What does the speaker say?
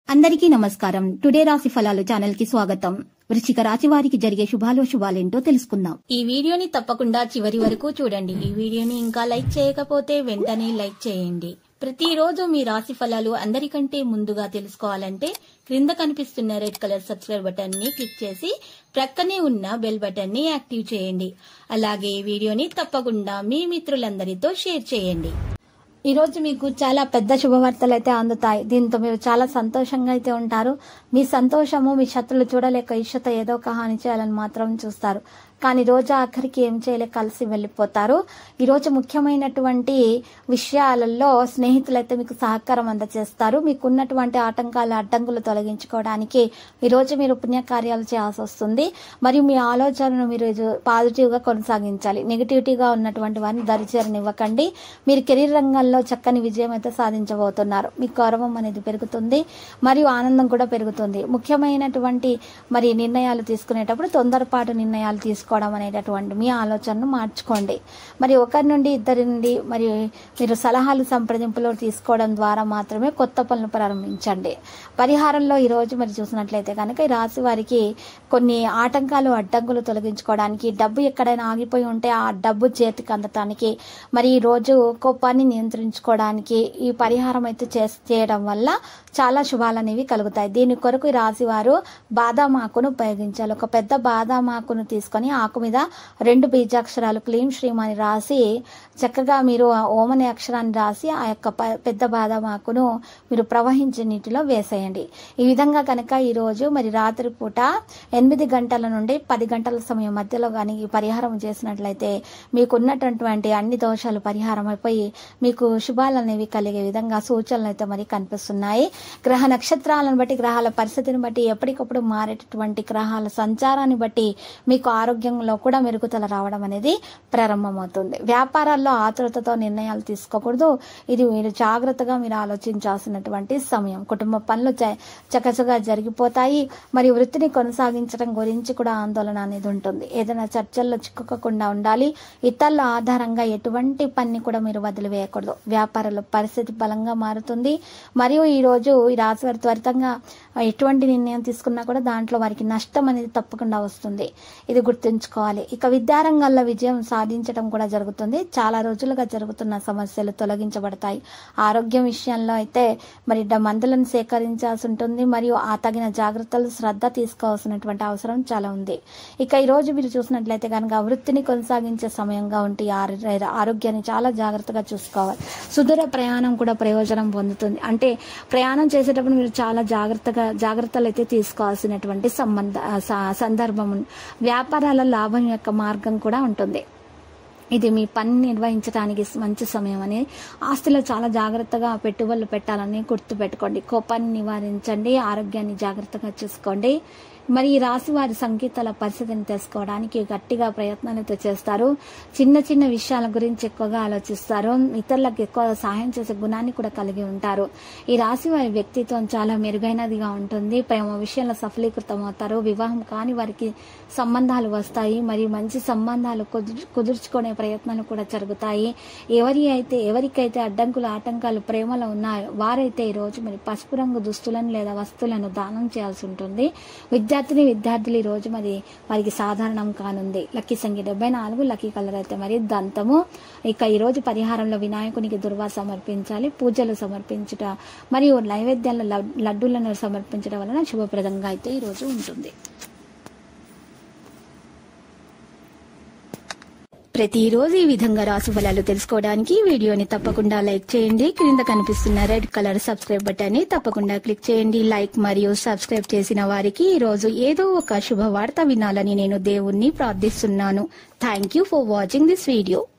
అందరికీ నమస్కారం టుడే రాశి ఫలాలు ఛానల్ కి స్వాగతం వృశ్చిక రాశి వారికి జరిగే శుభాలో శుభాలేంటో తెలుసుకుందాం ఈ వీడియోని తప్పకుండా చివరి వరకు చూడండి ఈ వీడియోని ఇంకా లైక్ చేయకపోతే వెంటనే లైక్ చేయండి ప్రతిరోజు మీ రాశి ఫలాలు అందరికంటే ముందుగా తెలుసుకోవాలంటే క్రింద కనిపిస్తున్న రెడ్ కలర్ సబ్స్క్రైబ్ బటన్ ని క్లిక్ చేసి ప్రక్కనే ఉన్న బెల్ బటన్ ని యాక్టివ్ చేయండి అలాగే ఈ వీడియోని తప్పకుండా మీ మిత్రులందరితో షేర్ చేయండి ఈ రోజు మీకు చాలా పెద్ద శుభవార్తలు అయితే అందుతాయి దీంతో మీరు చాలా సంతోషంగా అయితే ఉంటారు మీ సంతోషము మీ శత్రులు చూడలేక ఇష్టత ఏదో ఒక హాని చేయాలని మాత్రం చూస్తారు కానీ రోజు ఆఖరికి ఏం చేయలేక కలిసి వెళ్ళిపోతారు ఈ రోజు ముఖ్యమైనటువంటి విషయాలలో స్నేహితులైతే మీకు సహకారం అందజేస్తారు మీకు ఉన్నటువంటి ఆటంకాలు అడ్డంకులు తొలగించుకోవడానికి ఈ రోజు మీరు పుణ్యకార్యాలు చేయాల్సి వస్తుంది మరియు మీ ఆలోచనను మీరు పాజిటివ్ గా కొనసాగించాలి నెగిటివిటీగా ఉన్నటువంటి వారిని దరిచేరనివ్వకండి మీరు కెరీర్ రంగంలో చక్కని విజయం అయితే సాధించబోతున్నారు మీ గౌరవం అనేది పెరుగుతుంది మరియు ఆనందం కూడా పెరుగుతుంది ముఖ్యమైనటువంటి మరి నిర్ణయాలు తీసుకునేటప్పుడు తొందరపాటు నిర్ణయాలు తీసుకోవడం అనేటటువంటి మీ ఆలోచనను మార్చుకోండి మరి ఒకరి నుండి ఇద్దరి నుండి మరి మీరు సలహాలు సంప్రదింపులు తీసుకోవడం ద్వారా మాత్రమే కొత్త పనులు ప్రారంభించండి పరిహారంలో ఈ రోజు మరి చూసినట్లయితే కనుక ఈ రాశి వారికి కొన్ని ఆటంకాలు అడ్డంకులు తొలగించుకోవడానికి డబ్బు ఎక్కడైనా ఆగిపోయి ఉంటే ఆ డబ్బు చేతికి అందటానికి మరి ఈ రోజు కోపాన్ని నియంత్రించుకోవడానికి ఈ పరిహారం అయితే చేస్- చేయడం వల్ల చాలా శుభాలు అనేవి కలుగుతాయి దీని కొరకు ఈ రాశి వారు బాదాం ఆకును ఉపయోగించాలి ఒక పెద్ద బాదాం ఆకును తీసుకొని ఆకు మీద రెండు బీజాక్షరాలు క్లీం శ్రీం అని రాసి చక్కగా మీరు ఆ ఓం అనే అక్షరాన్ని రాసి ఆ యొక్క ప- పెద్ద బాదాం ఆకును మీరు ప్రవహించే నీటిలో వేసేయండి ఈ విధంగా కనుక ఈ రోజు మరి రాత్రి పూట ఎనిమిది గంటల నుండి పది గంటల సమయం మధ్యలో కానీ ఈ పరిహారం చేసినట్లయితే మీకు ఉన్నటువంటి అన్ని దోషాలు పరిహారం అయిపోయి మీకు శుభాలు అనేవి కలిగే విధంగా సూచనలు అయితే మరి కనిపిస్తున్నాయి గ్రహ నక్షత్రాలను బట్టి గ్రహాల పరిస్థితిని బట్టి ఎప్పటికప్పుడు మారేటటువంటి గ్రహాల సంచారాన్ని బట్టి మీకు ఆరోగ్యంలో కూడా మెరుగుదల రావడం అనేది ప్రారంభమవుతుంది వ్యాపారాల్లో ఆతురతతో నిర్ణయాలు తీసుకోకూడదు ఇది మీరు జాగ్రత్తగా మీరు ఆలోచించాల్సినటువంటి సమయం కుటుంబ పనులు చ- చకచగా జరిగిపోతాయి మరియు వృత్తిని కొనసాగించడం గురించి కూడా ఆందోళన అనేది ఉంటుంది ఏదైనా చర్చల్లో చిక్కుకోకుండా ఉండాలి ఇతరుల ఆధారంగా ఎటువంటి పని కూడా మీరు వదిలివేయకూడదు వ్యాపారంలో పరిస్థితి బలంగా మారుతుంది మరియు ఈ రోజు ఈ రాశి వారు త్వరితంగా ఎటువంటి నిర్ణయం తీసుకున్నా కూడా దాంట్లో వారికి నష్టం అనేది తప్పకుండా వస్తుంది ఇది గుర్తుంచుకోవాలి ఇక విద్యారంగంలో విజయం సాధించడం కూడా జరుగుతుంది చాలా రోజులుగా జరుగుతున్న సమస్యలు తొలగించబడతాయి ఆరోగ్యం విషయంలో అయితే మరి డ- మందులను సేకరించాల్సి ఉంటుంది మరియు ఆ తగిన జాగ్రత్తలు శ్రద్ధ తీసుకోవాల్సినటువంటి అవసరం చాలా ఉంది ఇక ఈ రోజు మీరు చూసినట్లయితే కనుక వృత్తిని కొనసాగించే సమయంగా ఉంటే ఈ ఆరో- ఆరోగ్యాన్ని చాలా జాగ్రత్తగా చూసుకోవాలి సుదూర ప్రయాణం కూడా ప్రయోజనం పొందుతుంది అంటే ప్రయాణం చేసేటప్పుడు మీరు చాలా జాగ్రత్తగా జాగ్రత్తలు అయితే తీసుకోవాల్సినటువంటి సంబంధ స- సందర్భం ఉంది. వ్యాపారాల లాభం యొక్క మార్గం కూడా ఉంటుంది ఇది మీ పని నిర్వహించడానికి మంచి సమయం అని ఆస్తిలో చాలా జాగ్రత్తగా పెట్టుబడులు పెట్టాలని గుర్తుపెట్టుకోండి కోపాన్ని నివారించండి ఆరోగ్యాన్ని జాగ్రత్తగా చూసుకోండి మరి ఈ రాశి వారి సంగీతాల పరిస్థితిని తెలుసుకోవడానికి గట్టిగా ప్రయత్నాలు అయితే చేస్తారు చిన్న చిన్న విషయాల గురించి ఎక్కువగా ఆలోచిస్తారు ఇతరులకు ఎక్కువ సహాయం చేసే గుణాన్ని కూడా కలిగి ఉంటారు ఈ రాశి వారి వ్యక్తిత్వం చాలా మెరుగైనదిగా ఉంటుంది ప్రేమ విషయంలో సఫలీకృతం అవుతారు వివాహం కాని వారికి సంబంధాలు వస్తాయి మరియు మంచి సంబంధాలు కుదుర్- కుదుర్చుకునే ప్రయత్నాలు కూడా జరుగుతాయి ఎవరి అయితే ఎవరికైతే అడ్డంకులు ఆటంకాలు ప్రేమలో ఉన్నాయో వారైతే ఈ రోజు మరి పసుపు రంగు దుస్తులను లేదా వస్తువులను దానం చేయాల్సి ఉంటుంది విద్యార్థిని విద్యార్థులు ఈ రోజు మరి వారికి సాధారణం కానుంది లక్కీ సంఖ్య డెబ్బై నాలుగు లక్కీ కలర్ అయితే మరి దంతము ఇక ఈ రోజు పరిహారంలో వినాయకునికి దుర్వా సమర్పించాలి పూజలు సమర్పించుట మరియు నైవేద్యాల లడ్- లడ్డూలను సమర్పించడం వలన శుభప్రదంగా అయితే ఈ రోజు ఉంటుంది ప్రతిరోజు ఈ విధంగా రాశి ఫలాలు తెలుసుకోవడానికి ఈ వీడియోని తప్పకుండా లైక్ చేయండి క్రింద కనిపిస్తున్న రెడ్ కలర్ సబ్స్క్రైబ్ బటన్ ని తప్పకుండా క్లిక్ చేయండి లైక్ మరియు సబ్స్క్రైబ్ చేసిన వారికి ఈ రోజు ఏదో ఒక శుభవార్త వినాలని నేను దేవుణ్ణి ప్రార్థిస్తున్నాను thank you for watching this video